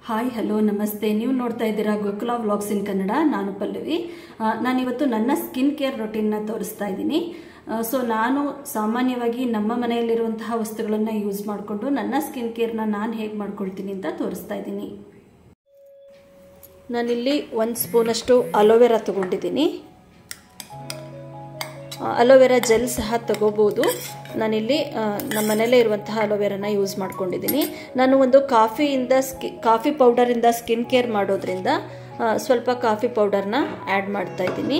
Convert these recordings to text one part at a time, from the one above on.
hi hello ನಮಸ್ತೆ ನೀವು ನೋಡ್ತಾ ಇದ್ದೀರಾ ಗೋಕುಲ ವ್ಲಾಗ್ಸ್ ಇನ್ ಕನ್ನಡ ನಾನು ಪಲ್ಲವಿ ಆ, ನಾನಿವತ್ತು ನನ್ನ ಸ್ಕಿನ್ ಕೇರ್ ರೊಟೀನ್ನ ತೋರಿಸ್ತಾ ಇದ್ದೀನಿ ಸೊ ನಾನು ಸಾಮಾನ್ಯವಾಗಿ ನಮ್ಮ ಮನೆಯಲ್ಲಿರುವಂತಹ ವಸ್ತುಗಳನ್ನು ಯೂಸ್ ಮಾಡಿಕೊಂಡು ನನ್ನ ಸ್ಕಿನ್ ಕೇರ್ನ ನಾನು ಹೇಗೆ ಮಾಡ್ಕೊಳ್ತೀನಿ ಅಂತ ತೋರಿಸ್ತಾ ಇದ್ದೀನಿ ನಾನಿಲ್ಲಿ ಒಂದು ಸ್ಪೂನಷ್ಟು ಅಲೋವೆರಾ ತಗೊಂಡಿದ್ದೀನಿ ಅಲೋವೆರಾ ಜೆಲ್ ಸಹ ತಗೋಬೋದು ನಾನಿಲ್ಲಿ ನಮ್ಮ ಮನೆಯಲ್ಲೇ ಇರುವಂತಹ ಅಲೋವೆರಾನ ಯೂಸ್ ಮಾಡ್ಕೊಂಡಿದ್ದೀನಿ ನಾನು ಒಂದು ಕಾಫಿಯಿಂದ ಸ್ಕಿ ಕಾಫಿ ಪೌಡರಿಂದ ಸ್ಕಿನ್ ಕೇರ್ ಮಾಡೋದ್ರಿಂದ ಸ್ವಲ್ಪ ಕಾಫಿ ಪೌಡರ್ನ ಆ್ಯಡ್ ಮಾಡ್ತಾ ಇದ್ದೀನಿ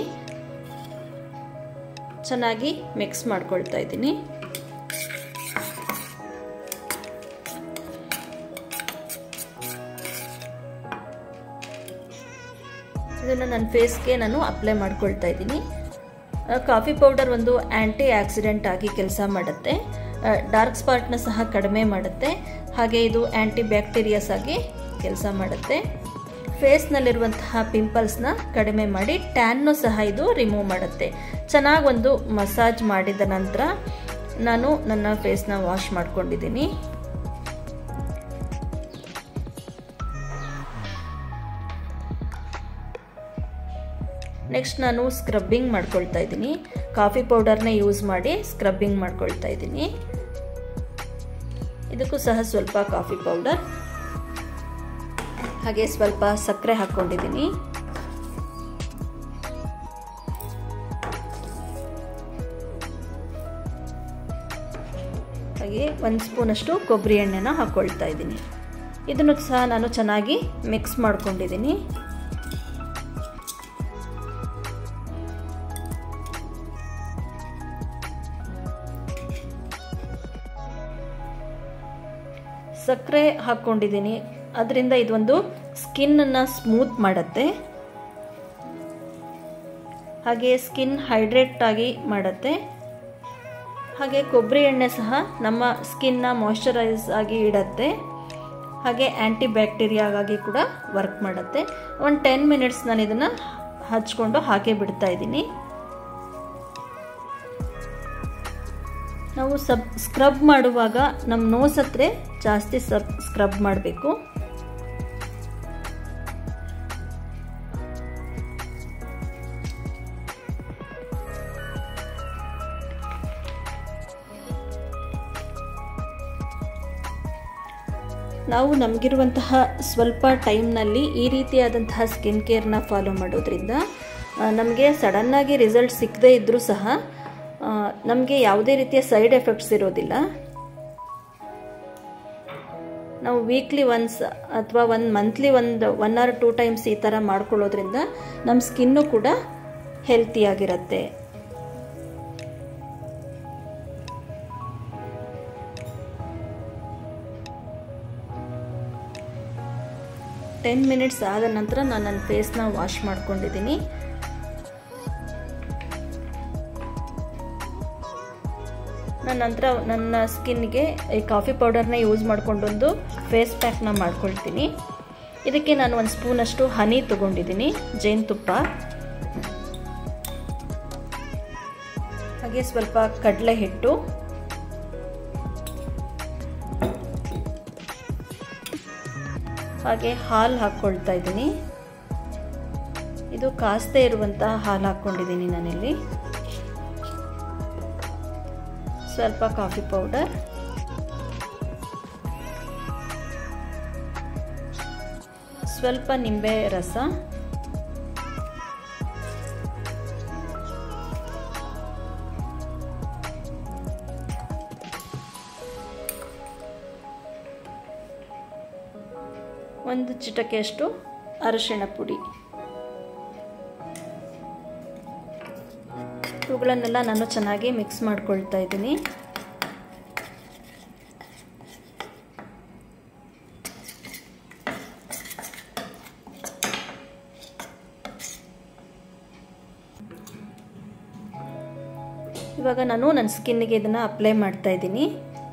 ಚೆನ್ನಾಗಿ ಮಿಕ್ಸ್ ಮಾಡ್ಕೊಳ್ತಾ ಇದ್ದೀನಿ ಇದನ್ನು ನನ್ನ ಫೇಸ್ಗೆ ನಾನು ಅಪ್ಲೈ ಮಾಡ್ಕೊಳ್ತಾ ಇದ್ದೀನಿ ಕಾಫಿ ಪೌಡರ್ ಒಂದು ಆ್ಯಂಟಿ ಆಕ್ಸಿಡೆಂಟ್ ಆಗಿ ಕೆಲಸ ಮಾಡುತ್ತೆ ಡಾರ್ಕ್ ಸ್ಪಾಟ್ನ ಸಹ ಕಡಿಮೆ ಮಾಡುತ್ತೆ ಹಾಗೆ ಇದು ಆ್ಯಂಟಿ ಬ್ಯಾಕ್ಟೀರಿಯಾಸ್ ಆಗಿ ಕೆಲಸ ಮಾಡುತ್ತೆ ಫೇಸ್ನಲ್ಲಿರುವಂತಹ ಪಿಂಪಲ್ಸ್ನ ಕಡಿಮೆ ಮಾಡಿ ಟ್ಯಾನ್ನು ಸಹ ಇದು ರಿಮೂವ್ ಮಾಡುತ್ತೆ ಚೆನ್ನಾಗಿ ಒಂದು ಮಸಾಜ್ ಮಾಡಿದ ನಂತರ ನಾನು ನನ್ನ ಫೇಸ್ನ ವಾಶ್ ಮಾಡ್ಕೊಂಡಿದ್ದೀನಿ ನೆಕ್ಸ್ಟ್ ನಾನು ಸ್ಕ್ರಬ್ಬಿಂಗ್ ಮಾಡ್ಕೊಳ್ತಾ ಇದ್ದೀನಿ ಕಾಫಿ ಪೌಡರ್ನ ಯೂಸ್ ಮಾಡಿ ಸ್ಕ್ರಬ್ಬಿಂಗ್ ಮಾಡ್ಕೊಳ್ತಾ ಇದ್ದೀನಿ ಇದಕ್ಕೂ ಸಹ ಸ್ವಲ್ಪ ಕಾಫಿ ಪೌಡರ್ ಹಾಗೆ ಸ್ವಲ್ಪ ಸಕ್ಕರೆ ಹಾಕ್ಕೊಂಡಿದ್ದೀನಿ ಹಾಗೆ ಒಂದು ಸ್ಪೂನಷ್ಟು ಕೊಬ್ಬರಿ ಎಣ್ಣೆನ ಹಾಕ್ಕೊಳ್ತಾ ಇದ್ದೀನಿ ಇದನ್ನು ಸಹ ನಾನು ಚೆನ್ನಾಗಿ ಮಿಕ್ಸ್ ಮಾಡ್ಕೊಂಡಿದ್ದೀನಿ ಸಕ್ಕರೆ ಹಾಕ್ಕೊಂಡಿದ್ದೀನಿ ಅದರಿಂದ ಇದೊಂದು ಸ್ಕಿನ್ನನ್ನು ಸ್ಮೂತ್ ಮಾಡುತ್ತೆ ಹಾಗೆ ಸ್ಕಿನ್ ಹೈಡ್ರೇಟ್ ಆಗಿ ಮಾಡುತ್ತೆ ಹಾಗೆ ಕೊಬ್ಬರಿ ಎಣ್ಣೆ ಸಹ ನಮ್ಮ ಸ್ಕಿನ್ನ ಮಾಯ್ಶ್ಚರೈಸ್ ಆಗಿ ಇಡತ್ತೆ ಹಾಗೆ ಆ್ಯಂಟಿ ಬ್ಯಾಕ್ಟೀರಿಯಾಗಾಗಿ ಕೂಡ ವರ್ಕ್ ಮಾಡುತ್ತೆ ಒಂದು ಟೆನ್ ಮಿನಿಟ್ಸ್ ನಾನು ಇದನ್ನು ಹಚ್ಕೊಂಡು ಹಾಕೇ ಬಿಡ್ತಾ ಇದ್ದೀನಿ ನಾವು ಸಬ್ ಸ್ಕ್ರಬ್ ಮಾಡುವಾಗ ನಮ್ಮ ನೋಸ್ ಹತ್ರ ಜಾಸ್ತಿ ಸಬ್ ಸ್ಕ್ರಬ್ ಮಾಡಬೇಕು ನಾವು ನಮಗಿರುವಂತಹ ಸ್ವಲ್ಪ ಟೈಮ್ನಲ್ಲಿ ಈ ರೀತಿಯಾದಂತಹ ಸ್ಕಿನ್ ಕೇರ್ನ ಫಾಲೋ ಮಾಡೋದ್ರಿಂದ ನಮಗೆ ಸಡನ್ನಾಗಿ ರಿಸಲ್ಟ್ ಸಿಕ್ಕದೇ ಇದ್ದರೂ ಸಹ ನಮಗೆ ಯಾವುದೇ ರೀತಿಯ ಸೈಡ್ ಎಫೆಕ್ಟ್ಸ್ ಇರೋದಿಲ್ಲ ನಾವು ವೀಕ್ಲಿ ಒನ್ಸ್ ಅಥವಾ ಒಂದು ಮಂತ್ಲಿ ಒಂದು ಒನ್ ಆರ್ ಟೂ ಟೈಮ್ಸ್ ಈ ಥರ ಮಾಡ್ಕೊಳ್ಳೋದ್ರಿಂದ ನಮ್ಮ ಸ್ಕಿನ್ನು ಕೂಡ ಹೆಲ್ತಿಯಾಗಿರುತ್ತೆ ಟೆನ್ ಮಿನಿಟ್ಸ್ ಆದ ನಂತರ ನಾನು ನನ್ನ ಫೇಸ್ನ ವಾಶ್ ಮಾಡ್ಕೊಂಡಿದ್ದೀನಿ ನಾನು ನಂತರ ನನ್ನ ಸ್ಕಿನ್ಗೆ ಈ ಕಾಫಿ ಪೌಡರ್ನ ಯೂಸ್ ಮಾಡ್ಕೊಂಡೊಂದು ಫೇಸ್ ಪ್ಯಾಕ್ನ ಮಾಡ್ಕೊಳ್ತೀನಿ ಇದಕ್ಕೆ ನಾನು ಒಂದು ಸ್ಪೂನಷ್ಟು ಹನಿ ತೊಗೊಂಡಿದ್ದೀನಿ ಜೇನುತುಪ್ಪ ಹಾಗೆ ಸ್ವಲ್ಪ ಕಡಲೆ ಹಿಟ್ಟು ಹಾಗೆ ಹಾಲು ಹಾಕ್ಕೊಳ್ತಾ ಇದ್ದೀನಿ ಇದು ಕಾಸ್ದೇ ಇರುವಂತಹ ಹಾಲು ಹಾಕ್ಕೊಂಡಿದ್ದೀನಿ ನಾನಿಲ್ಲಿ ಸ್ವಲ್ಪ ಕಾಫಿ ಪೌಡರ್ ಸ್ವಲ್ಪ ನಿಂಬೆ ರಸ ಒಂದು ಚಿಟಕೆಯಷ್ಟು ಅರಿಶಿಣ ಪುಡಿ ಇವುಗಳನ್ನೆಲ್ಲ ನಾನು ಚೆನ್ನಾಗಿ ಮಿಕ್ಸ್ ಮಾಡ್ಕೊಳ್ತಾ ಇದ್ದೀನಿ ಇವಾಗ ನಾನು ನನ್ನ ಸ್ಕಿನ್ನಿಗೆ ಇದನ್ನು ಅಪ್ಲೈ ಮಾಡ್ತಾ ಇದ್ದೀನಿ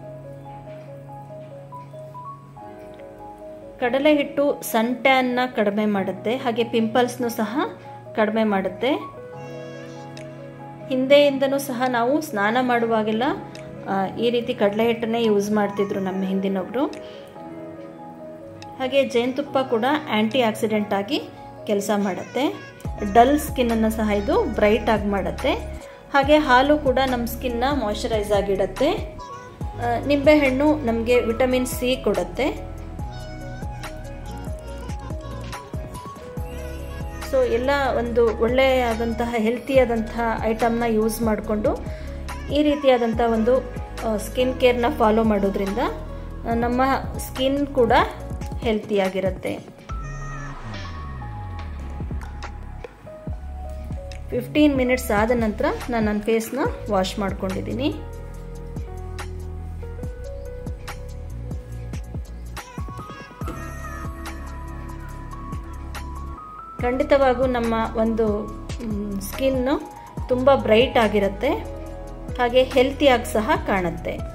ಕಡಲೆ ಹಿಟ್ಟು ಸನ್ ಟ್ಯಾನ್ನ ಕಡಿಮೆ ಮಾಡುತ್ತೆ ಹಾಗೆ ಪಿಂಪಲ್ಸ್ನು ಸಹ ಕಡಿಮೆ ಮಾಡುತ್ತೆ ಹಿಂದೆಯಿಂದನೂ ಸಹ ನಾವು ಸ್ನಾನ ಮಾಡುವಾಗೆಲ್ಲ ಈ ರೀತಿ ಕಡಲೆ ಹಿಟ್ಟನ್ನೇ ಯೂಸ್ ಮಾಡ್ತಿದ್ರು ನಮ್ಮ ಹಿಂದಿನವರು ಹಾಗೆ ಜೇನುತುಪ್ಪ ಕೂಡ ಆ್ಯಂಟಿ ಆಕ್ಸಿಡೆಂಟ್ ಆಗಿ ಕೆಲಸ ಮಾಡುತ್ತೆ ಡಲ್ ಸ್ಕಿನ್ನನ್ನು ಸಹ ಇದು ಬ್ರೈಟ್ ಆಗಿ ಮಾಡುತ್ತೆ ಹಾಗೆ ಹಾಲು ಕೂಡ ನಮ್ಮ ಸ್ಕಿನ್ನ ಮಾಯಶ್ಚರೈಸ್ ಆಗಿಡುತ್ತೆ ನಿಂಬೆಹಣ್ಣು ನಮಗೆ ವಿಟಮಿನ್ ಸಿ ಕೊಡುತ್ತೆ ಸೊ ಎಲ್ಲ ಒಂದು ಒಳ್ಳೆಯಾದಂತಹ ಹೆಲ್ತಿಯಾದಂತಹ ಐಟಮ್ನ ಯೂಸ್ ಮಾಡಿಕೊಂಡು ಈ ರೀತಿಯಾದಂಥ ಒಂದು ಸ್ಕಿನ್ ಕೇರ್ನ ಫಾಲೋ ಮಾಡೋದ್ರಿಂದ ನಮ್ಮ ಸ್ಕಿನ್ ಕೂಡ ಹೆಲ್ತಿಯಾಗಿರುತ್ತೆ ಫಿಫ್ಟೀನ್ ಮಿನಿಟ್ಸ್ ಆದ ನಂತರ ನಾನು ನನ್ನ ಫೇಸ್ನ ವಾಶ್ ಮಾಡ್ಕೊಂಡಿದ್ದೀನಿ ಖಂಡಿತವಾಗೂ ನಮ್ಮ ಒಂದು ಸ್ಕಿನ್ನು ತುಂಬ ಬ್ರೈಟ್ ಆಗಿರುತ್ತೆ ಹಾಗೆ ಹೆಲ್ತಿಯಾಗಿ ಸಹ ಕಾಣುತ್ತೆ